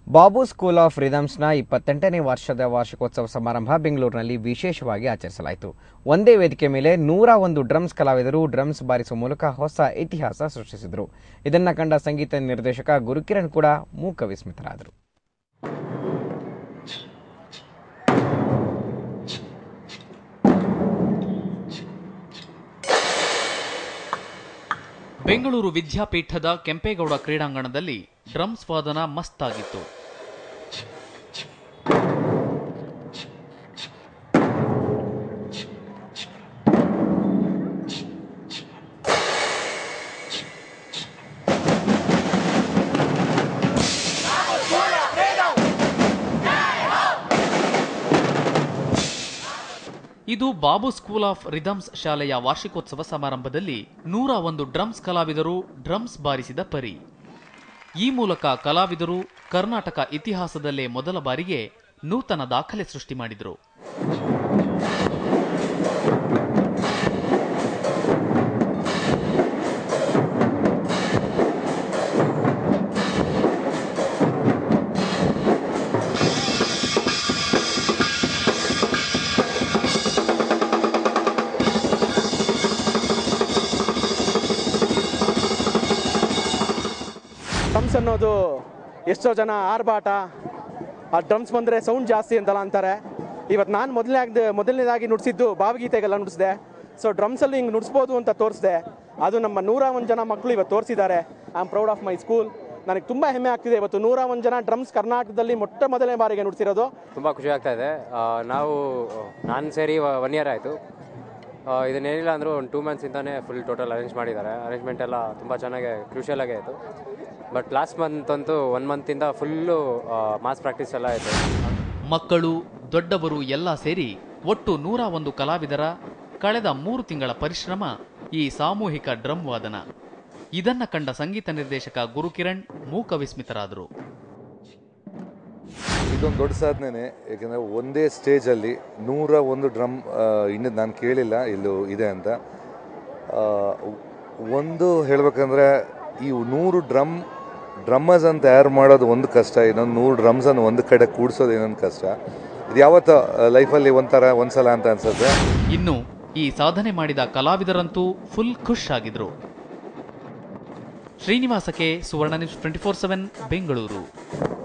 Babu school of ರಿದಮ್ಸ್ನ ಇಪ್ಪತ್ತೆಂಟನೇ ವರ್ಷದ ವಾರ್ಷಿಕೋತ್ಸವ ಸಮಾರಂಭ ಬೆಂಗಳೂರಿನಲ್ಲಿ ವಿಶೇಷವಾಗಿ ಆಚರಿಸಲಾಯಿತು ಒಂದೇ ವೇದಿಕೆ ಮೇಲೆ ನೂರ ಒಂದು ಡ್ರಮ್ಸ್ ಕಲಾವಿದರು ಡ್ರಮ್ಸ್ ಬಾರಿಸುವ ಮೂಲಕ ಹೊಸ ಇತಿಹಾಸ ಸೃಷ್ಟಿಸಿದರು ಇದನ್ನ ಕಂಡ ಸಂಗೀತ ನಿರ್ದೇಶಕ ಗುರುಕಿರಣ್ ಕೂಡ ಮೂಕ ವಿಸ್ಮಿತರಾದರು ಬೆಂಗಳೂರು ವಿದ್ಯಾಪೀಠದ ಕೆಂಪೇಗೌಡ ಕ್ರೀಡಾಂಗಣದಲ್ಲಿ ಡ್ರಮ್ಸ್ ವಾದನ ಮಸ್ತಾಗಿತ್ತು ಇದು ಬಾಬು ಸ್ಕೂಲ್ ಆಫ್ ರಿದಮ್ಸ್ ಶಾಲೆಯ ವಾರ್ಷಿಕೋತ್ಸವ ಸಮಾರಂಭದಲ್ಲಿ ನೂರ ಒಂದು ಡ್ರಮ್ಸ್ ಕಲಾವಿದರು ಡ್ರಮ್ಸ್ ಬಾರಿಸಿದ ಪರಿ ಈ ಮೂಲಕ ಕಲಾವಿದರು ಕರ್ನಾಟಕ ಇತಿಹಾಸದಲ್ಲೇ ಮೊದಲ ಬಾರಿಗೆ ನೂತನ ದಾಖಲೆ ಸೃಷ್ಟಿ ಮಾಡಿದರು ಡ್ರಮ್ಸ್ ಅನ್ನೋದು ಎಷ್ಟೋ ಜನ ಆರ್ಭಾಟ ಆ ಡ್ರಮ್ಸ್ ಬಂದರೆ ಸೌಂಡ್ ಜಾಸ್ತಿ ಅಂತಲ್ಲ ಅಂತಾರೆ ಇವತ್ತು ನಾನು ಮೊದಲನೇ ಆಗದೆ ಮೊದಲನೇದಾಗಿ ನುಡಿಸಿದ್ದು ಭಾವಗೀತೆಗೆಲ್ಲ ನುಡಿಸಿದೆ ಸೊ ಡ್ರಮ್ಸಲ್ಲಿ ಹಿಂಗೆ ನುಡಿಸ್ಬೋದು ಅಂತ ತೋರಿಸಿದೆ ಅದು ನಮ್ಮ ನೂರ ಒಂದು ಜನ ಮಕ್ಕಳು ಇವತ್ತು ತೋರಿಸಿದ್ದಾರೆ I am proud of my school ನನಗೆ ತುಂಬ ಹೆಮ್ಮೆ ಆಗ್ತಿದೆ ಇವತ್ತು ನೂರ ಒಂದು ಜನ ಡ್ರಮ್ಸ್ ಕರ್ನಾಟಕದಲ್ಲಿ ಮೊಟ್ಟ ಮೊದಲನೇ ಬಾರಿಗೆ ನುಡಿಸಿರೋದು ತುಂಬ ಖುಷಿ ಆಗ್ತಾ ಇದೆ ಆ, ನಾವು ನಾನು ಸೇರಿ ಒನ್ ಇಯರ್ ಆಯಿತು ಇದನ್ನೇನಿಲ್ಲ ಅಂದರೂ ಒಂದು ಟೂ ಮಂತ್ಸಿಂದನೇ ಫುಲ್ ಟೋಟಲ್ ಅರೇಂಜ್ ಮಾಡಿದ್ದಾರೆ ಅರೇಂಜ್ಮೆಂಟ್ ಎಲ್ಲ ತುಂಬ ಚೆನ್ನಾಗಿ ಕ್ರೂಷಿಯಲ್ ಆಗೇ ಆಯಿತು ಬಟ್ ಲಾಸ್ಟ್ ಮಂತ್ ಅಂತೂ ಒನ್ ಮಂತಿಂದ ಫುಲ್ಲು ಮಾಸ್ ಪ್ರಾಕ್ಟೀಸ್ ಎಲ್ಲ ಆಯಿತು ಮಕ್ಕಳು ದೊಡ್ಡವರು ಎಲ್ಲ ಸೇರಿ ಒಟ್ಟು ನೂರ ಒಂದು ಕಲಾವಿದರ ಕಳೆದ ಮೂರು ತಿಂಗಳ ಪರಿಶ್ರಮ ಈ ಸಾಮೂಹಿಕ ಡ್ರಮ್ ವಾದನ ಇದನ್ನ ಕಂಡ ಸಂಗೀತ ನಿರ್ದೇಶಕ ಗುರುಕಿರಣ್ ಮೂಕ ವಿಸ್ಮಿತರಾದರು ಇದೊಂದು ದೊಡ್ಡ ಸಾಧನೆ ಏಕೆಂದರೆ ಒಂದೇ ಸ್ಟೇಜಲ್ಲಿ ನೂರ ಒಂದು ಡ್ರಮ್ ಇನ್ನೂ ನಾನು ಕೇಳಿಲ್ಲ ಇಲ್ಲೂ ಇದೆ ಅಂತ ಆ, ಒಂದು ಹೇಳ್ಬೇಕಂದ್ರೆ ಈ ನೂರು ಡ್ರಮ್ ಡ್ರಮ್ಮರ್ಸ್ ಅಂತ ತಯಾರು ಮಾಡೋದು ಒಂದು ಕಷ್ಟ ಇನ್ನೊಂದು ನೂರು ಡ್ರಮ್ಸನ್ನು ಒಂದು ಕಡೆ ಕೂಡಿಸೋದು ಇನ್ನೊಂದು ಕಷ್ಟ ಇದು ಯಾವತ್ತೂ ಲೈಫಲ್ಲಿ ಒಂಥರ ಒಂದ್ಸಲ ಅಂತ ಅನ್ಸುತ್ತೆ ಇನ್ನು ಈ ಸಾಧನೆ ಮಾಡಿದ ಕಲಾವಿದರಂತೂ ಫುಲ್ ಖುಷ್ ಆಗಿದ್ರು ಶ್ರೀನಿವಾಸಕ್ಕೆ Suvarna news twenty four seven Bengaluru